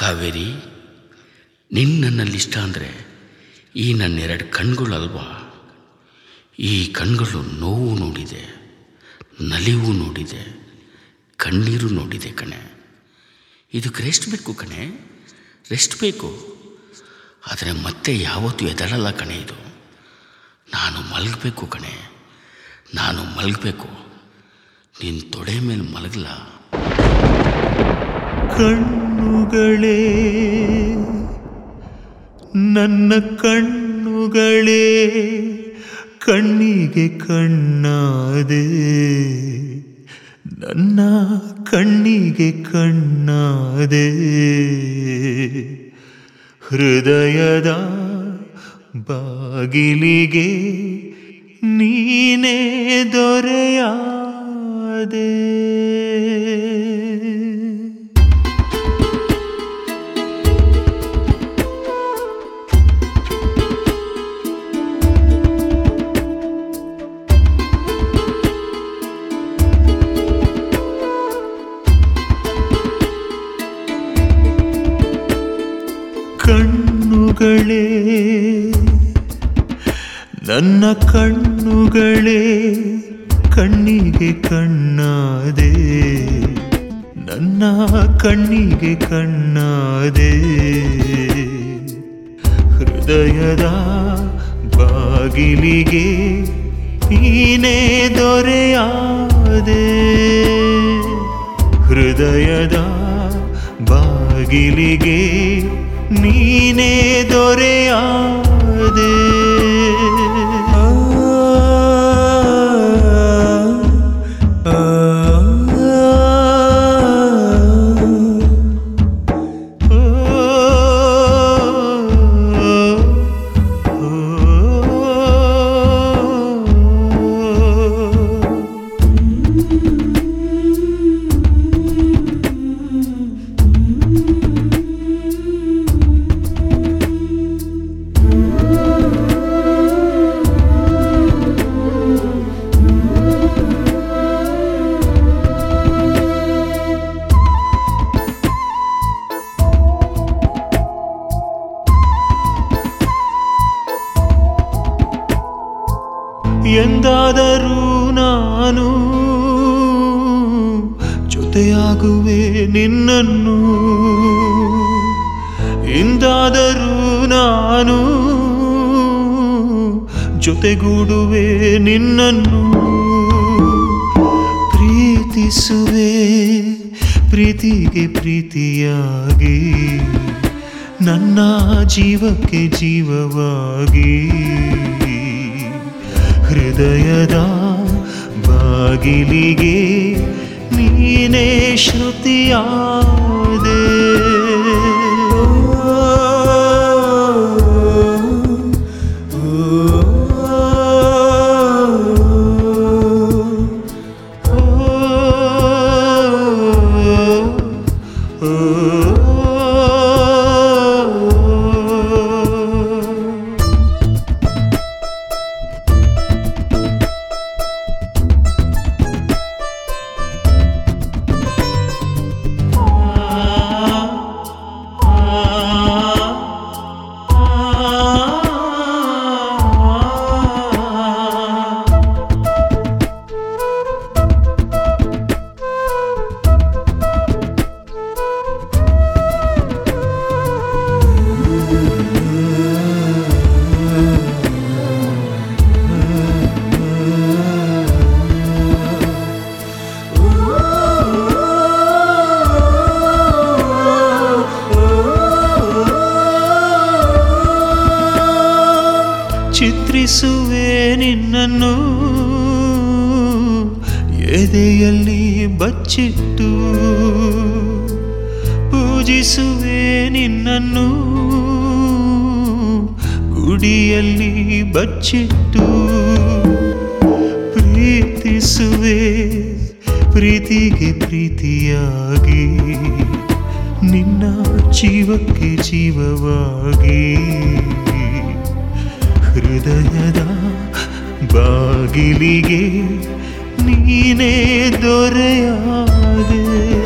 ಕಾವೇರಿ ನಿನ್ನ ನನ್ನಲ್ಲಿಷ್ಟ ಅಂದರೆ ಈ ನನ್ನೆರಡು ಕಣ್ಗಳಲ್ವಾ ಈ ಕಣ್ಗಳು ನೋವು ನೋಡಿದೆ ನಲಿವು ನೋಡಿದೆ ಕಣ್ಣೀರು ನೋಡಿದೆ ಕಣೆ ಇದಕ್ಕೆ ರೆಸ್ಟ್ ಬೇಕು ಕಣೆ ರೆಸ್ಟ್ ಬೇಕು ಆದರೆ ಮತ್ತೆ ಯಾವತ್ತೂ ಎದಳಲ್ಲ ಕಣೆ ಇದು ನಾನು ಮಲಗಬೇಕು ಕಣೆ ನಾನು ಮಲಗಬೇಕು ನಿನ್ನ ತೊಡೆ ಮೇಲೆ ಮಲಗಲ್ಲ ಕಣ್ಣುಗಳೇ ನನ್ನ ಕಣ್ಣುಗಳೇ ಕಣ್ಣಿಗೆ ಕಣ್ಣಾದೆ ನನ್ನ ಕಣ್ಣಿಗೆ ಕಣ್ಣಾದೆ ಹೃದಯದ ಬಾಗಿಲಿಗೆ ನೀನೇ ದೊರೆಯಾದೆ ಕಣ್ಣುಗಳೇ ನನ್ನ ಕಣ್ಣುಗಳೇ ಕಣ್ಣಿಗೆ ಕಣ್ಣಾದೆ ನನ್ನ ಕಣ್ಣಿಗೆ ಕಣ್ಣಾದೆ ಹೃದಯದ ಬಾಗಿಲಿಗೆ ನೀನೇ ದೊರೆಯಾದೆ ಹೃದಯದ ಬಾಗಿಲಿಗೆ ನೀನೇ ದೊರೆಯಾದೆ ಆ, ಆ, ಆ, ಎಂದಾದರೂ ನಾನು ಜೊತೆಯಾಗುವೆ ನಿನ್ನನ್ನು ಎಂದಾದರೂ ನಾನು ಜೊತೆಗೂಡುವೆ ನಿನ್ನನ್ನು ಪ್ರೀತಿಸುವೆ ಪ್ರೀತಿಗೆ ಪ್ರೀತಿಯಾಗಿ ನನ್ನ ಜೀವಕ್ಕೆ ಜೀವವಾಗಿ ಹೃದಯದ ಬಾಗಿಲಿಗೆ ನೀನೇ ಶ್ರುತಿಯಾದೆ ಚಿತ್ರಿಸುವೆ ನಿನ್ನನ್ನು ಎದೆಯಲ್ಲಿ ಬಚ್ಚಿಟ್ಟು ಪೂಜಿಸುವೆ ನಿನ್ನನ್ನು ಗುಡಿಯಲ್ಲಿ ಬಚ್ಚಿಟ್ಟು ಪ್ರೀತಿಸುವೆ ಪ್ರೀತಿಗೆ ಪ್ರೀತಿಯಾಗಿ ನಿನ್ನ ಜೀವಕ್ಕೆ ಜೀವವಾಗಿ ಹೃದಯದ ಬಾಗಿಲಿಗೆ ನೀನೇ ದೊರೆಯಾದೆ